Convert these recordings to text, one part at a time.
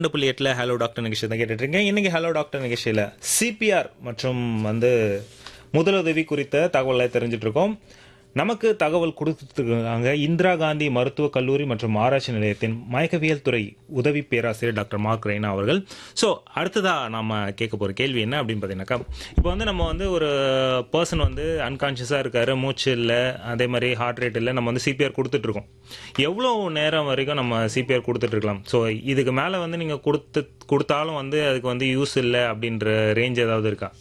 ரெண்டு புள்ளி எட்டில் ஹலோ டாக்டர் நிகழ்ச்சி தான் கேட்டுட்டு இருக்கேன் இன்னைக்கு ஹலோ டாக்டர் நிகழ்ச்சியில் சிபிஆர் மற்றும் வந்து முதலுதவி குறித்த தகவலை தெரிஞ்சிட்டு இருக்கோம் நமக்கு தகவல் கொடுத்துருக்காங்க இந்திரா காந்தி மருத்துவக் கல்லூரி மற்றும் ஆராய்ச்சி நிலையத்தின் மயக்கவியல் துறை உதவி பேராசிரியர் டாக்டர் மார்க் ரெய்னா அவர்கள் ஸோ அடுத்ததா நாம கேட்க போற கேள்வி என்ன அப்படின்னு பார்த்தீங்கன்னாக்கா இப்போ வந்து நம்ம வந்து ஒரு பர்சன் வந்து அன்கான்ஷியஸாக இருக்காரு மூச்சு இல்லை அதே மாதிரி ஹார்ட் ரேட் இல்லை நம்ம வந்து சிபிஆர் கொடுத்துட்டு இருக்கோம் எவ்வளோ நேரம் வரைக்கும் நம்ம சிபிஆர் கொடுத்துட்டு இருக்கலாம் ஸோ இதுக்கு மேலே வந்து நீங்கள் கொடுத்து கொடுத்தாலும் வந்து அதுக்கு வந்து யூஸ் இல்லை அப்படின்ற ரேஞ்ச் ஏதாவது இருக்கா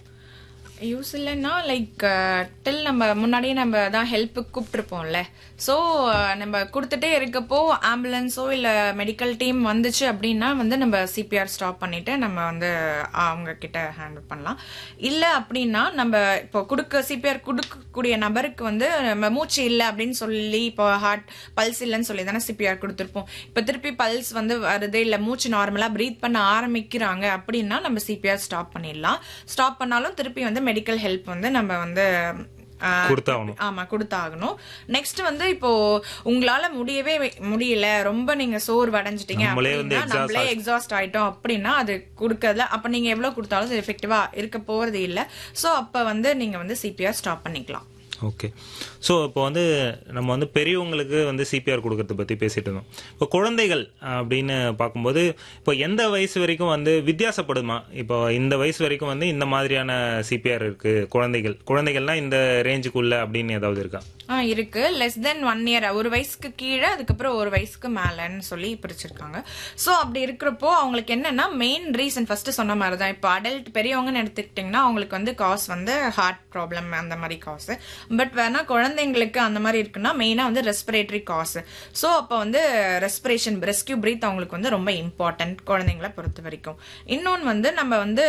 யூஸ் இல்லைன்னா லைக் டில் நம்ம முன்னாடியே நம்ம தான் ஹெல்ப்புக்கு கூப்பிட்டுருப்போம்ல ஸோ நம்ம கொடுத்துட்டே இருக்கப்போ ஆம்புலன்ஸோ இல்லை மெடிக்கல் டீம் வந்துச்சு அப்படின்னா வந்து நம்ம சிபிஆர் ஸ்டாப் பண்ணிட்டு நம்ம வந்து அவங்க கிட்ட ஹேண்டில் பண்ணலாம் இல்லை அப்படின்னா நம்ம இப்போ கொடுக்க சிபிஆர் கொடுக்கக்கூடிய நபருக்கு வந்து நம்ம மூச்சு இல்லை அப்படின்னு சொல்லி இப்போ ஹார்ட் பல்ஸ் இல்லைன்னு சொல்லி தானே சிபிஆர் கொடுத்துருப்போம் இப்போ திருப்பி பல்ஸ் வந்து வருது இல்லை மூச்சு நார்மலாக ப்ரீத் பண்ண ஆரம்பிக்கிறாங்க அப்படின்னா நம்ம சிபிஆர் ஸ்டாப் பண்ணிடலாம் ஸ்டாப் பண்ணாலும் திருப்பி வந்து மெடிக்கல் ஹெல்ப் வந்து நம்ம வந்து ஆஹ், கொடுத்தாகணும் ஆமா கொடுத்தாகணும் நெக்ஸ்ட் வந்து இப்போ உங்களால முடியவே வே- முடியல ரொம்ப நீங்க சோர்வு அடைஞ்சிட்டீங்க நம்மளே வந்து அப்படின்னா நம்மளே எக்ஸாஸ்ட் ஆயிட்டோம் அப்படின்னா அது கொடுக்கறதுல அப்ப நீங்க எவ்வளவு கொடுத்தாலும் எஃபெக்டிவா இருக்க போறது இல்ல சோ அப்ப வந்து நீங்க வந்து சிபிஆர் ஸ்டாப் பண்ணிக்கலாம் ஓகே ஸோ இப்போ வந்து நம்ம வந்து பெரியவங்களுக்கு வந்து சிபிஆர் கொடுக்கறத பற்றி பேசிட்டு இருந்தோம் இப்போ குழந்தைகள் அப்படின்னு பார்க்கும்போது இப்போ எந்த வயசு வரைக்கும் வந்து வித்தியாசப்படுமா இப்போ இந்த வயசு வரைக்கும் வந்து இந்த மாதிரியான சிபிஆர் இருக்கு குழந்தைகள் குழந்தைகள்னா இந்த ரேஞ்சுக்குள்ள அப்படின்னு ஏதாவது இருக்கா ஆ இருக்கு லெஸ் தென் ஒன் இயர் ஒரு வயசுக்கு கீழே அதுக்கப்புறம் ஒரு வயசுக்கு மேலன்னு சொல்லி பிரிச்சிருக்காங்க ஸோ அப்படி இருக்கிறப்போ அவங்களுக்கு என்னன்னா மெயின் ரீசன் ஃபர்ஸ்ட் சொன்ன மாதிரி தான் இப்போ அடல்ட் பெரியவங்கன்னு எடுத்துக்கிட்டிங்கன்னா அவங்களுக்கு வந்து காஸ் வந்து ஹார்ட் ப்ராப்ளம் அந்த மாதிரி காசு பட் வேணா குழந்தைங்களுக்கு அந்த மாதிரி இருக்குன்னா மெயினாக வந்து ரெஸ்பிரேட்டரி காசு ஸோ அப்போ வந்து ரெஸ்பிரேஷன் ரெஸ்கியூ பிரீத் அவங்களுக்கு வந்து ரொம்ப இம்பார்ட்டன்ட் குழந்தைங்கள பொறுத்த வரைக்கும் இன்னொன்று வந்து நம்ம வந்து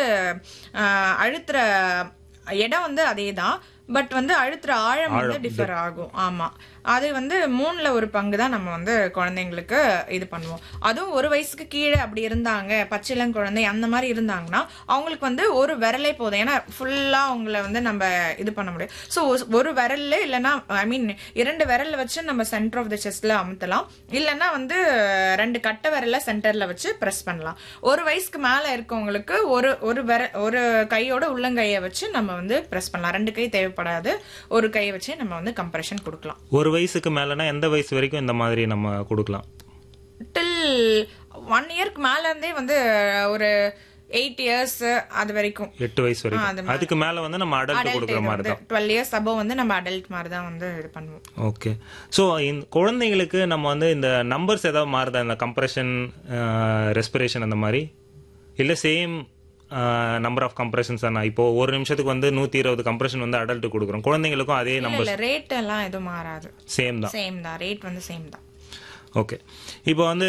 ஆஹ், அழுத்துற இடம் வந்து அதே தான் பட் வந்து அழுத்துற ஆழம் வந்து டிஃபர் ஆகும் ஆமா அது வந்து மூணுல ஒரு பங்கு தான் நம்ம வந்து குழந்தைங்களுக்கு இது பண்ணுவோம் அதுவும் ஒரு வயசுக்கு கீழே அப்படி இருந்தாங்க பச்சிளம் குழந்தை அந்த மாதிரி இருந்தாங்கன்னா அவங்களுக்கு வந்து ஒரு விரலே போதும் ஏன்னா ஃபுல்லா அவங்கள வந்து நம்ம இது பண்ண முடியும் ஸோ ஒரு விரல்ல இல்லைன்னா ஐ மீன் இரண்டு விரல்ல வச்சு நம்ம சென்டர் ஆஃப் த செஸ்ட்ல அமுத்தலாம் இல்லைன்னா வந்து ரெண்டு கட்டை விரல சென்டர்ல வச்சு ப்ரெஸ் பண்ணலாம் ஒரு வயசுக்கு மேல இருக்கவங்களுக்கு ஒரு ஒரு விர ஒரு கையோட உள்ளங்கையை வச்சு நம்ம வந்து ப்ரெஸ் பண்ணலாம் ரெண்டு கை தேவைப்படாது ஒரு கையை வச்சு நம்ம வந்து கம்ப்ரெஷன் கொடுக்கலாம் ஒரு வயசுக்கு மேலனா எந்த வயசு வரைக்கும் இந்த மாதிரி நம்ம கொடுக்கலாம் டில் ஒன் இயர்க்கு மேல இருந்தே வந்து ஒரு எயிட் இயர்ஸ் அது வரைக்கும் எட்டு வயசு வரைக்கும் அதுக்கு மேல வந்து நம்ம அடல்ட் கொடுக்குற மாதிரி தான் டுவெல் இயர்ஸ் அபோவ் வந்து நம்ம அடல்ட் மாதிரி தான் வந்து இது பண்ணுவோம் ஓகே ஸோ இந்த குழந்தைங்களுக்கு நம்ம வந்து இந்த நம்பர்ஸ் ஏதாவது மாறுதா இந்த கம்ப்ரெஷன் ரெஸ்பிரேஷன் அந்த மாதிரி இல்லை சேம் நம்பர் ஆஃப் கம்ப்ரெஷன்ஸ் தானே இப்போ ஒரு நிமிஷத்துக்கு வந்து நூற்றி இருபது கம்ப்ரெஷன் வந்து அடல்ட் கொடுக்குறோம் குழந்தைங்களுக்கும் அதே இல்ல நம்பர் இல்ல ரேட் எல்லாம் எதுவும் மாறாது சேம் தான் சேம் தான் ரேட் வந்து சேம் தான் ஓகே இப்போ வந்து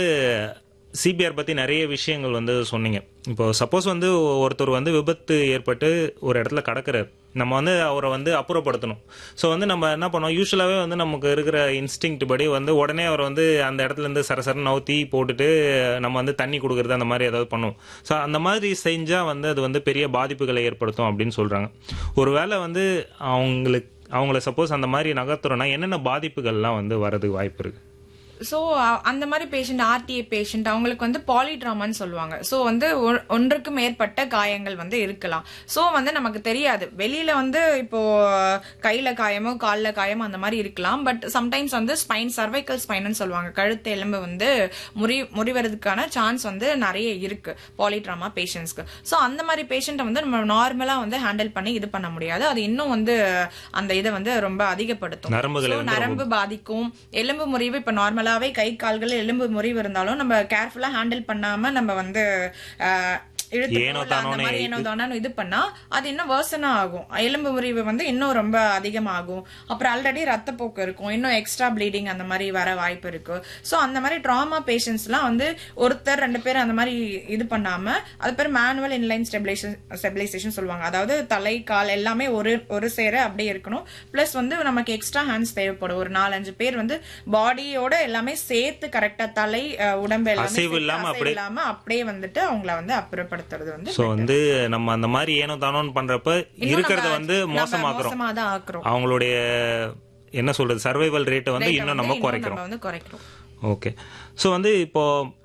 சிபிஆர் பற்றி நிறைய விஷயங்கள் வந்து சொன்னீங்க இப்போ சப்போஸ் வந்து ஒருத்தர் வந்து விபத்து ஏற்பட்டு ஒரு இடத்துல கடக்கிறார் நம்ம வந்து அவரை வந்து அப்புறப்படுத்தணும் ஸோ வந்து நம்ம என்ன பண்ணோம் யூஸ்வலாகவே வந்து நமக்கு இருக்கிற இன்ஸ்டிங்க்ட் படி வந்து உடனே அவரை வந்து அந்த இடத்துல இருந்து சரசரன்னு நவுத்தி போட்டுட்டு நம்ம வந்து தண்ணி கொடுக்குறது அந்த மாதிரி ஏதாவது பண்ணுவோம் ஸோ அந்த மாதிரி செஞ்சால் வந்து அது வந்து பெரிய பாதிப்புகளை ஏற்படுத்தும் அப்படின்னு சொல்கிறாங்க ஒருவேளை வந்து அவங்களுக்கு அவங்கள சப்போஸ் அந்த மாதிரி நகர்த்துறோம்னா என்னென்ன பாதிப்புகள்லாம் வந்து வரதுக்கு வாய்ப்பு இருக்குது ஸோ அந்த மாதிரி பேஷண்ட் ஆர்டிஏ பேஷண்ட் அவங்களுக்கு வந்து பாலிட்ராமான்னு சொல்லுவாங்க ஸோ வந்து ஒ- ஒன்றுக்கு மேற்பட்ட காயங்கள் வந்து இருக்கலாம் ஸோ வந்து நமக்கு தெரியாது வெளியில வந்து இப்போ கையில காயமோ காலில் காயமோ அந்த மாதிரி இருக்கலாம் பட் சம்டைம்ஸ் வந்து ஸ்பைன் சர்வைக்கல் ஸ்பைன்னு சொல்லுவாங்க கழுத்து எலும்பு வந்து முறி முறிவறதுக்கான சான்ஸ் வந்து நிறைய இருக்கு பாலிட்ராமா பேஷண்ட்ஸ்க்கு ஸோ அந்த மாதிரி பேஷண்ட்டை வந்து நம்ம நார்மலா வந்து ஹேண்டில் பண்ணி இது பண்ண முடியாது அது இன்னும் வந்து அந்த இதை வந்து ரொம்ப அதிகப்படுத்தும் நரம்புகளை So, நரம்பு பாதிக்கும் எலும்பு முறிவு இப்ப நார்மலாவே கை கால்கள் எலும்பு முறிவு இருந்தாலும் நம்ம கேர்ஃபுல்லா ஹேண்டில் பண்ணாம நம்ம வந்து ஆஹ், இழுத்து ஏனோ போல அந்த மாதிரி ஏனோ தானோன்னு இது பண்ணா அது இன்னும் வேர்சனா ஆகும் எலும்பு முறிவு வந்து இன்னும் ரொம்ப அதிகமாகும் அப்புறம் ஆல்ரெடி ரத்தப்போக்கு இருக்கும் இன்னும் எக்ஸ்ட்ரா ப்ளீடிங் அந்த மாதிரி வர வாய்ப்பு இருக்கு சோ அந்த மாதிரி ட்ராமா பேஷண்ட்ஸ்லாம் வந்து ஒருத்தர் ரெண்டு பேர் அந்த மாதிரி இது பண்ணாம அது பேர் மேனுவல் இன்லைன் ஸ்டெபிலைசேஷன் ஸ்டெபிலைசேஷன் சொல்லுவாங்க அதாவது தலை கால் எல்லாமே ஒரு ஒரு சேர அப்படியே இருக்கணும் பிளஸ் வந்து நமக்கு எக்ஸ்ட்ரா ஹேண்ட்ஸ் தேவைப்படும் ஒரு நாலஞ்சு பேர் வந்து பாடியோட எல்லாமே சேர்த்து கரெக்டா தலை அஹ், உடம்பு எல்லாமே அசைவு சேர்த்து இல்லாம அசைவு இல்லாம அப்படியே வந்துட்டு அவங்கள வந்து அப்புறப்படுத்துறது வந்து ஸோ வந்து நம்ம அந்த மாதிரி ஏனோ தானோன்னு பண்றப்ப இன்னும் இருக்கிறத நம்ம- வந்து நம்ம மோசமாக்குறோம் மோசமா தான் ஆக்குறோம் அவங்களுடைய என்ன சொல்றது சர்வைவல் ரேட்டை வந்து இன்னும் நம்ம இன்னும் குறைக்கிறோம் நம்ம வந்து குறைக்கிறோம் ஓகே ஸோ வந்து இப்போ